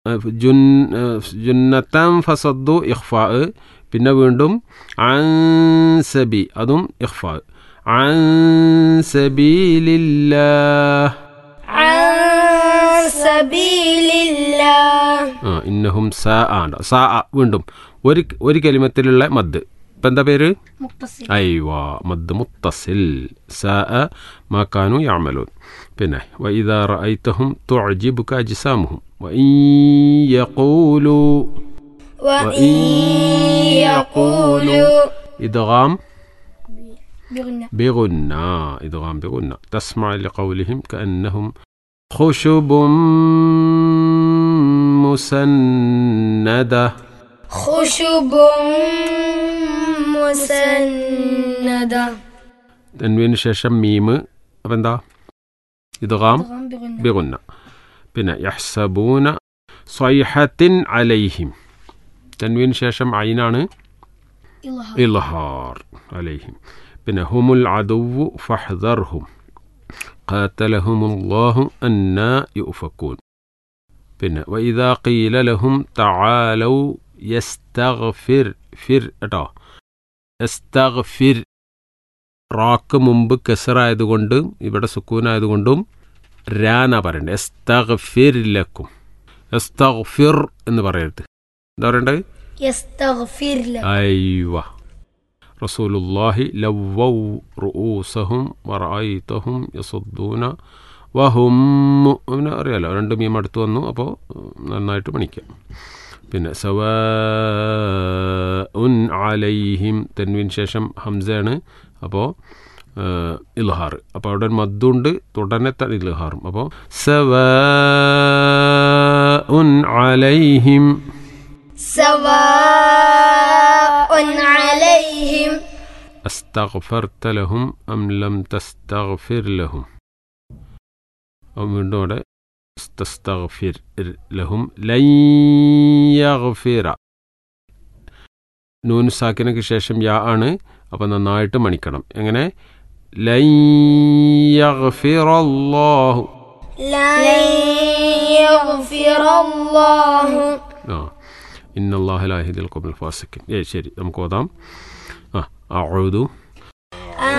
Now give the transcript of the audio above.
Jun ജുന്നത്തം ഫസദ്ദു ഇഖ്ഫാ പിന്നെ വീണ്ടും അൻസബി അതും ഇഖ്ഫാ അൻസബീലില്ലാ عن سبيل الله ആ ഇന്നഹും സാ ആണ് സാ വീണ്ടും ഒരു ഒരു കലിമത്തിലുള്ള മദ് ഇപ്പം എന്താ പേര് متصل അയ്വാ മദ് മുത്തസിൽ സാ മാ കാനു യാമലൂൻ പിന്നെ വൈദാ റഅയ്തഹും തുഅജിബുക അജ്സാമുഹും വഇൻ യഖൂലു وإن يقولوا ഇദ്ഗാം بغنى بغنى إدغام بغنى تسمع لقولهم كأنهم خشب مسندة خشب مسندة തൻവീന് ശേഷം മീമ് അപ്പം എന്താ ഇദ്ഗാം أدغام بغنى ബിഗുന്ന പിന്നെ യഹ്സബൂന സ്വൈഹത്തിൻ അലൈഹിം തൻവീന് ശേഷം ഐനാണ് إظهار ഇൽഹാർ അലൈഹിം പിന്നെ ഹുമുൽ അദുവു ഫഹ്ദർഹും ഖാത്തലഹുമുല്ലാഹു അന്നാ യുഫക്കൂൻ പിന്നെ വൈദാ ഖീല ലഹും തആലൗ യസ്തഗ്ഫിർ ഫിർ കേട്ടോ യസ്തഗ്ഫിർ റാക്ക് മുമ്പ് കെസറായതുകൊണ്ട് ഇവിടെ സുക്കൂനായതുകൊണ്ടും രാന പറയണ്ടേ എസ്തഗ്ഫിർ ലക്കും എസ്തഗ്ഫിർ എന്ന് പറയരുത് എന്താ പറയണ്ടത് يستغفر لك അയ്വ റസൂലുല്ലാഹി ലവ്വൗ റുഊസഹും വറഅയ്തഹും യസുദ്ദൂന വഹും മുഅ്മിന അറിയാലോ രണ്ട് മീം അടുത്ത് വന്നു അപ്പോൾ നന്നായിട്ട് പണിക്കാം പിന്നെ സവാ ഉൻ അലൈഹിം തെൻവിന് ശേഷം ഹംസയാണ് അപ്പോൾ ഇൽഹാർ അപ്പോൾ അവിടെ ഒരു മദ്ദുണ്ട് തുടനെ തന്നെ ഇൽഹാറും അപ്പോൾ സവാ ഉൻ അലൈഹിം سواء عليهم أستغفرت لهم أم لم تستغفر لهم أو من دون تستغفر لهم لن يغفر നൂൻ സാക്കിനക്ക് ശേഷം യാ ആണ് അപ്പം നന്നായിട്ട് മണിക്കണം എങ്ങനെ ലൻ യഗ്ഫിറല്ലാഹു لن يغفر الله ആ ഇന്നല്ലാഹ ലാഹിദിൽ ഖൗമിൽ ഫാസിഖിൻ ഏ ശരി നമുക്ക് ഓതാം ആ അഊദു